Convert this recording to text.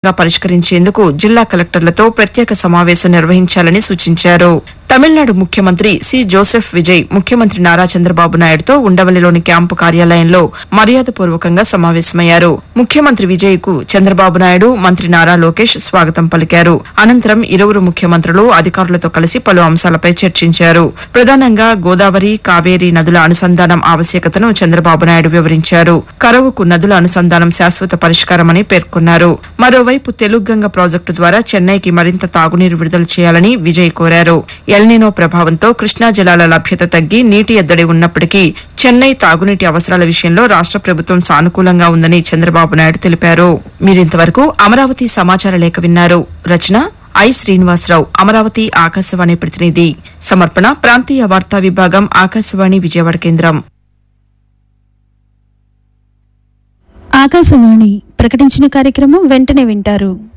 గా పరిష్కరించేందుకు జిల్లా కలెక్టర్లతో ప్రత్యేక సమావేశం నిర్వహించాలని సూచించారు తమిళనాడు ముఖ్యమంత్రి సి జోసెఫ్ విజయ్ ముఖ్యమంత్రి నారా చంద్రబాబు నాయుడుతో ఉండవల్లిలోని క్యాంపు కార్యాలయంలో మర్యాదపూర్వకంగా సమావేశమయ్యారు ముఖ్యమంత్రి విజయ్ కు చంద్రబాబు నాయుడు మంత్రి నారా లోకేష్ స్వాగతం పలికారు అనంతరం ఇరువురు ముఖ్యమంత్రులు అధికారులతో కలిసి పలు అంశాలపై చర్చించారు ప్రధానంగా గోదావరి కావేరీ నదుల అనుసంధానం ఆవశ్యకతను చంద్రబాబు నాయుడు వివరించారు కరవుకు నదుల అనుసంధానం శాశ్వత పరిష్కారమని పేర్కొన్నారు మరోవైపు తెలుగంగ ప్రాజెక్టు ద్వారా చెన్నైకి మరింత తాగునీరు విడుదల చేయాలని విజయ్ కోరారు ఎల్నినో ప్రభావంతో కృష్ణా జలాల లభ్యత తగ్గి నీటి ఎద్దడి ఉన్నప్పటికీ చెన్నై తాగునీటి అవసరాల విషయంలో రాష్ట ప్రభుత్వం సానుకూలంగా ఉందని చంద్రబాబు నాయుడు తెలిపారు మీరింతవరకు అమరావతి సమాచార లేఖ విన్నారు రచన ఐ శ్రీనివాసరావు అమరావతి ఆకాశవాణి ప్రతినిధి సమర్పణ ప్రాంతీయ వార్తా విభాగం ఆకాశవాణి విజయవాడ కేంద్రం ఆకాశవాణి ప్రకటించిన కార్యక్రమం వెంటనే వింటారు